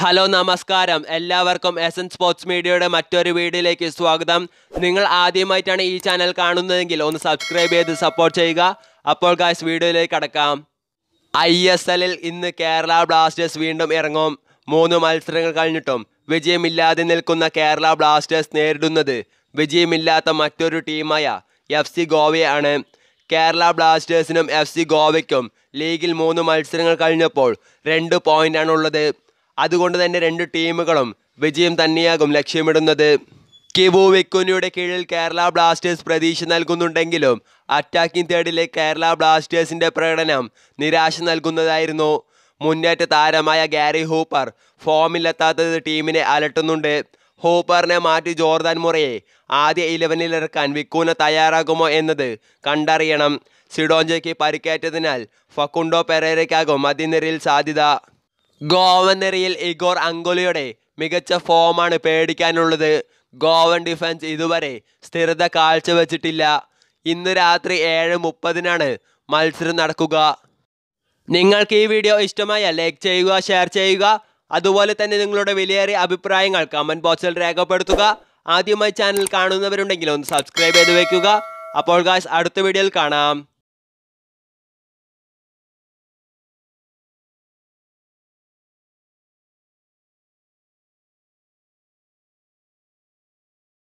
hello നമസ്കാരം എല്ലാവർക്കും S N sports മീഡിയയുടെ മറ്റൊരു വീഡിയോയിലേക്ക് സ്വാഗതം നിങ്ങൾ ആദ്യമായിട്ടാണ് ഈ ചാനൽ കാണുന്നതെങ്കിൽ ഒന്ന് സബ്സ്ക്രൈബ് ചെയ്ത് സപ്പോർട്ട് ചെയ്യുക അപ്പോൾ ഗായ്സ് വീഡിയോയിലേക്ക് കടക്കാം ഐ എസ് എല്ലിൽ ഇന്ന് കേരള ബ്ലാസ്റ്റേഴ്സ് വീണ്ടും ഇറങ്ങും മൂന്ന് മത്സരങ്ങൾ കഴിഞ്ഞിട്ടും വിജയമില്ലാതെ നിൽക്കുന്ന കേരള ബ്ലാസ്റ്റേഴ്സ് നേരിടുന്നത് വിജയമില്ലാത്ത മറ്റൊരു ടീമായ എഫ് സി ഗോവയാണ് കേരള ബ്ലാസ്റ്റേഴ്സിനും എഫ് സി ഗോവയ്ക്കും ലീഗിൽ മൂന്ന് മത്സരങ്ങൾ കഴിഞ്ഞപ്പോൾ രണ്ട് പോയിന്റാണുള്ളത് അതുകൊണ്ട് തന്നെ രണ്ട് ടീമുകളും വിജയം തന്നെയാകും ലക്ഷ്യമിടുന്നത് കിബു വിക്കുനിയുടെ കീഴിൽ കേരള ബ്ലാസ്റ്റേഴ്സ് പ്രതീക്ഷ നൽകുന്നുണ്ടെങ്കിലും അറ്റാക്കിംഗ് തേർഡിലെ കേരള ബ്ലാസ്റ്റേഴ്സിന്റെ പ്രകടനം നിരാശ നൽകുന്നതായിരുന്നു മുന്നേറ്റ താരമായ ഗാരി ഹൂപ്പർ ഫോമിലെത്താത്തത് ടീമിനെ അലട്ടുന്നുണ്ട് ഹൂപ്പറിനെ മാറ്റി ജോർദാൻ മുറയെ ആദ്യ ഇലവനിൽ ഇറക്കാൻ വിക്കൂന തയ്യാറാകുമോ എന്നത് കണ്ടറിയണം സിഡോഞ്ചയ്ക്ക് പരിക്കേറ്റതിനാൽ ഫക്കുണ്ടോ പെരേരയ്ക്കാകും മധ്യനിരയിൽ സാധ്യത ഗോവൻ നിരയിൽ ഇഗോർ അങ്കോലയുടെ മികച്ച ഫോമാണ് പേടിക്കാനുള്ളത് ഗോവൻ ഡിഫൻസ് ഇതുവരെ സ്ഥിരത കാഴ്ചവെച്ചിട്ടില്ല ഇന്ന് രാത്രി ഏഴ് മുപ്പതിനാണ് മത്സരം നടക്കുക നിങ്ങൾക്ക് ഈ വീഡിയോ ഇഷ്ടമായ ലൈക്ക് ചെയ്യുക ഷെയർ ചെയ്യുക അതുപോലെ തന്നെ നിങ്ങളുടെ വിലയേറിയ അഭിപ്രായങ്ങൾ കമൻറ്റ് ബോക്സിൽ രേഖപ്പെടുത്തുക ആദ്യമായി ചാനൽ കാണുന്നവരുണ്ടെങ്കിൽ ഒന്ന് സബ്സ്ക്രൈബ് ചെയ്ത് വെക്കുക അപ്പോൾ ഗായ്സ് അടുത്ത വീഡിയോയിൽ കാണാം